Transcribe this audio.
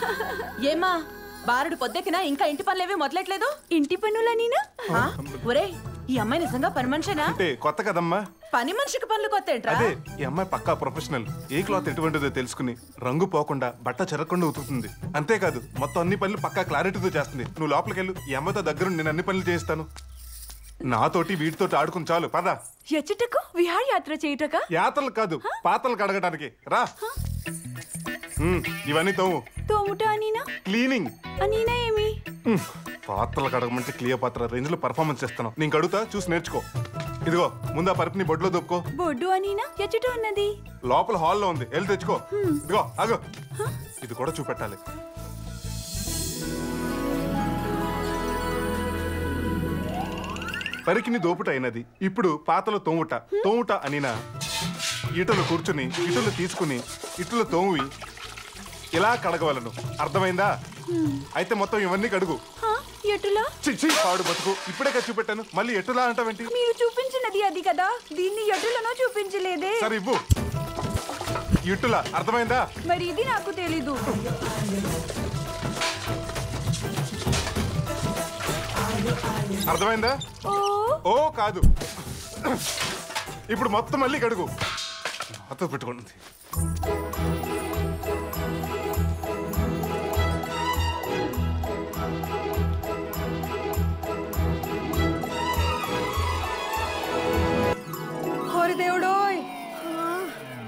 ఏమా బారుడు పొద్దెక్కినా ఇంకా ఇంటి పనులేవి మొదలెట్లేదు ఇంటి పనులనీనా ఆ? ఒరేయ్ ఈ అమ్మాయి నిజంగా పని మనిషేనా అంటే కొత్త కదమ్మా పని మనిషికి పనులు కొత్త ఏంట్రా అదే ఈ అమ్మాయి పక్కా ప్రొఫెషనల్ ఏ క్లాత్ ఎటువంటిదో తెలుసుకుని రంగు పోకుండా బట్ట చెరగకుండా ఉతుకుతుంది అంతేకాదు మొత్తం అన్ని పనులు పక్కా క్లారిటీతో చేస్తుంది నువ్వు లోపలికి వెళ్ళు ఈ అమ్మాయితో దగ్గర నేను అన్ని పనులు చేయిస్తాను నాతోటి వీటితోటి ఆడుకుని చాలు పద ఎచ్చటకు విహారయాత్ర చేయుటక యాత్రలు కాదు పాత్రలు కడగడానికి రా ఉమ్, ఇవన్నీ తోము తోముట అనీనా క్లీనింగ్ అనీనా ఏమి ఉమ్, పాత్రలు కడగమంటే క్లియర్ పాత్ర రేంజ్ లో పర్ఫార్మెన్స్ చేస్తాను నేను కడుగుతా చూసి నేర్చుకో ఇదిగో ముందు ఆ పరుపుని బొడ్లో దొప్పుకో బొడ్డు అనీనా ఎచ్చట ఉన్నది లోపల హాల్లో ఉంది వెళ్ళి తెచ్చుకో ఇదిగో ఆగు ఇది కూడా చూపెట్టాలి పరికిని దోపుట అయినది ఇప్పుడు పాతలు తోముట తోముట అనినా ఈటలు కూర్చుని ఇటులు తీసుకుని ఇటులు తోమి ఇలా కడగవలను అర్థమైందా అయితే మొత్తం ఇవన్నీ కడుగు హా, ఎటులా చిచ్చి పాడు బతుకు ఇప్పుడే కదా చూపెట్టాను మళ్ళీ ఎటులా అంటావేంటి మీరు చూపించినది అది కదా దీన్ని ఎటులనో చూపించలేదే సరే ఇవ్వు ఇటులా అర్థమైందా మరి ఇది నాకు తెలీదు అర్థమైందా ఓ ఓ కాదు ఇప్పుడు మొత్తం మళ్ళీ కడుగు నాతో పెట్టుకుంటుంది